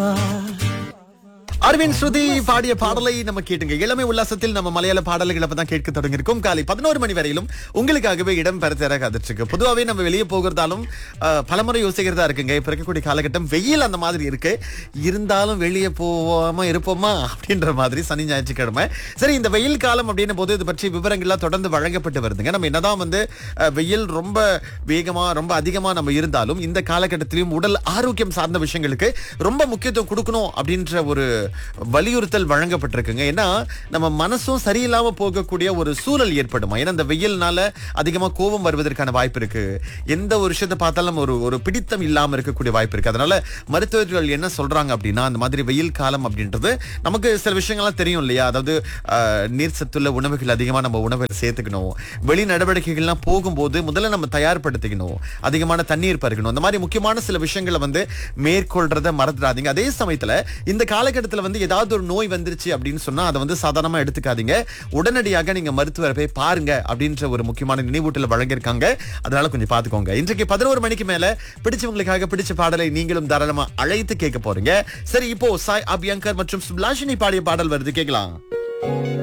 அரவிந்த் ஸ்ருதி பாடிய பாடலை நம்ம கேட்டுங்க இளமை உல்லாசத்தில் நம்ம மலையாள பாடல்களை தான் கேட்க தொடங்கியிருக்கோம் காலை பதினோரு மணி வரையிலும் உங்களுக்காகவே இடம் பெற தர காத்துட்டு இருக்கு பொதுவாகவே நம்ம வெளியே போகிறதாலும் அஹ், பலமுறை யோசிக்கிறதா இருக்குங்க இப்ப இருக்கக்கூடிய காலகட்டம் வெயில் அந்த மாதிரி இருக்கு இருந்தாலும் வெளியே போவாம இருப்போமா அப்படின்ற மாதிரி சனி ஞாயிற்றுக்கிழமை சரி இந்த வெயில் காலம் அப்படின்னும் போது இது பற்றி விவரங்கள்லாம் தொடர்ந்து வழங்கப்பட்டு வருதுங்க நம்ம என்னதான் வந்து அஹ், வெயில் ரொம்ப வேகமா ரொம்ப அதிகமா நம்ம இருந்தாலும் இந்த காலகட்டத்திலும் உடல் ஆரோக்கியம் சார்ந்த விஷயங்களுக்கு ரொம்ப முக்கியத்துவம் கொடுக்கணும் அப்படின்ற ஒரு வலியுறுத்தல் வழங்கப்பட்டிருக்குங்க ஏன்னா நம்ம மனசும் சரியில்லாம போகக்கூடிய ஒரு சூழல் ஏற்படுமா ஏன்னா இந்த வெயில்னால அதிகமா கோபம் வருவதற்கான வாய்ப்பு இருக்கு எந்த ஒரு விஷயத்தை பார்த்தாலும் ஒரு ஒரு பிடித்தம் இல்லாம இருக்கக்கூடிய வாய்ப்பு இருக்கு அதனால மருத்துவர்கள் என்ன சொல்றாங்க அப்படின்னா அந்த மாதிரி வெயில் காலம் அப்படின்றது நமக்கு சில விஷயங்கள்லாம் தெரியும் இல்லையா அதாவது ஆஹ், நீர் சத்துள்ள உணவுகள் அதிகமா நம்ம உணவை சேர்த்துக்கணும் வெளி நடவடிக்கைகள்லாம் போகும்போது முதல்ல நம்ம தயார்படுத்திக்கணும் அதிகமான தண்ணீர் பருகணும் அந்த மாதிரி முக்கியமான சில விஷயங்களை வந்து மேற்கொள்றத மறந்துடாதீங்க அதே சமயத்துல இந்த காலகட்டத்துல வந்து ஏதாவது ஒரு நோய் வந்துருச்சு அப்படின்னு சொன்னா அதை வந்து சாதாரணமா எடுத்துக்காதீங்க உடனடியாக நீங்க மருத்துவரை போய் பாருங்க அப்படின்ற ஒரு முக்கியமான நினைவூட்டல வழங்கியிருக்காங்க அதனால கொஞ்சம் பாத்துக்கோங்க இன்றைக்கு பதினோரு மணிக்கு மேல பிடிச்சவங்களுக்காக பிடிச்ச பாடலை நீங்களும் தாராளமா அழைத்து கேட்க போறீங்க சரி இப்போ சாய் அபியங்கர் மற்றும் சுப்லாஷினி பாடிய பாடல் வருது கேட்கலாம்